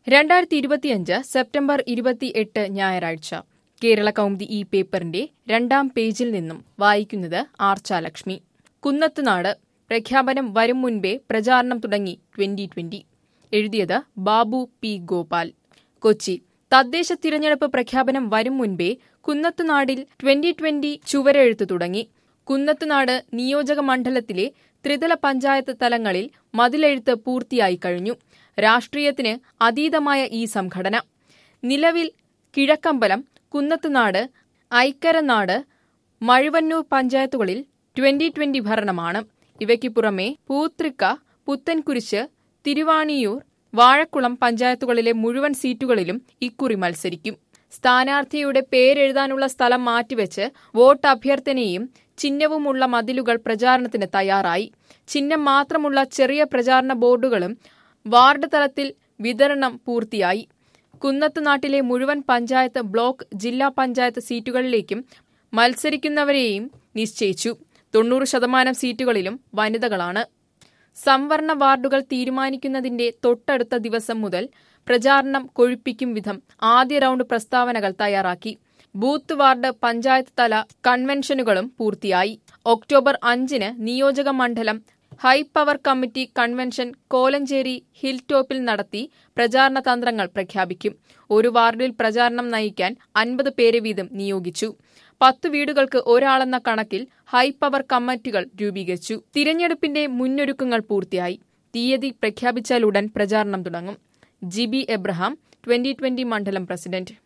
രണ്ടായിരത്തി ഇരുപത്തിയഞ്ച് സെപ്റ്റംബർ ഇരുപത്തിയെട്ട് ഞായറാഴ്ച കേരള കൗമുദി ഈ പേപ്പറിന്റെ രണ്ടാം പേജിൽ നിന്നും വായിക്കുന്നത് ആർച്ചാലക്ഷ്മി കുന്നത്തുനാട് പ്രഖ്യാപനം വരും മുൻപേ പ്രചാരണം തുടങ്ങി ട്വന്റി ട്വന്റി എഴുതിയത് ബാബു പി ഗോപാൽ കൊച്ചി തദ്ദേശ തിരഞ്ഞെടുപ്പ് പ്രഖ്യാപനം വരും മുൻപേ കുന്നത്തുനാടിൽ ട്വന്റി ട്വന്റി ചുവരെഴുത്തു തുടങ്ങി കുന്നത്തുനാട് നിയോജക മണ്ഡലത്തിലെ ത്രിതല പഞ്ചായത്ത് തലങ്ങളിൽ മതിലെഴുത്ത് പൂർത്തിയായി കഴിഞ്ഞു രാഷ്ട്രീയത്തിന് അതീതമായ ഈ സംഘടന നിലവിൽ കിഴക്കമ്പലം കുന്നത്തുനാട് ഐക്കരനാട് മഴുവന്നൂർ പഞ്ചായത്തുകളിൽ ട്വന്റി ട്വന്റി ഭരണമാണ് ഇവയ്ക്ക് പുറമെ പൂത്രിക്ക പുത്തൻകുരിശ് തിരുവാണിയൂർ വാഴക്കുളം പഞ്ചായത്തുകളിലെ മുഴുവൻ സീറ്റുകളിലും ഇക്കുറി മത്സരിക്കും സ്ഥാനാർത്ഥിയുടെ പേരെഴുതാനുള്ള സ്ഥലം മാറ്റിവെച്ച് വോട്ട് അഭ്യർത്ഥനയും ചിഹ്നവുമുള്ള മതിലുകൾ പ്രചാരണത്തിന് തയ്യാറായി ചിഹ്നം മാത്രമുള്ള ചെറിയ പ്രചാരണ ബോർഡുകളും വാർഡ് തലത്തിൽ വിതരണം പൂർത്തിയായി കുന്നത്തുനാട്ടിലെ മുഴുവൻ പഞ്ചായത്ത് ബ്ലോക്ക് ജില്ലാ പഞ്ചായത്ത് സീറ്റുകളിലേക്കും മത്സരിക്കുന്നവരെയും നിശ്ചയിച്ചു തൊണ്ണൂറ് ശതമാനം സീറ്റുകളിലും വനിതകളാണ് സംവരണ വാർഡുകൾ തീരുമാനിക്കുന്നതിന്റെ തൊട്ടടുത്ത ദിവസം മുതൽ പ്രചാരണം കൊഴുപ്പിക്കും വിധം ആദ്യ റൌണ്ട് പ്രസ്താവനകൾ തയ്യാറാക്കി ബൂത്ത് വാർഡ് പഞ്ചായത്ത് തല കൺവെൻഷനുകളും പൂർത്തിയായി ഒക്ടോബർ അഞ്ചിന് നിയോജക മണ്ഡലം high power committee convention Kolenchery hill ടോപ്പിൽ നടത്തി പ്രചാരണ തന്ത്രങ്ങൾ പ്രഖ്യാപിക്കും ഒരു വാർഡിൽ പ്രചാരണം നയിക്കാൻ അൻപത് പേരെ വീതം നിയോഗിച്ചു പത്ത് വീടുകൾക്ക് ഒരാളെന്ന കണക്കിൽ ഹൈ പവർ കമ്മിറ്റികൾ രൂപീകരിച്ചു തിരഞ്ഞെടുപ്പിന്റെ മുന്നൊരുക്കങ്ങൾ പൂർത്തിയായി തീയതി പ്രഖ്യാപിച്ചാലുടൻ പ്രചാരണം തുടങ്ങും ജിബി എബ്രഹാം ട്വന്റി ട്വന്റി മണ്ഡലം പ്രസിഡന്റ്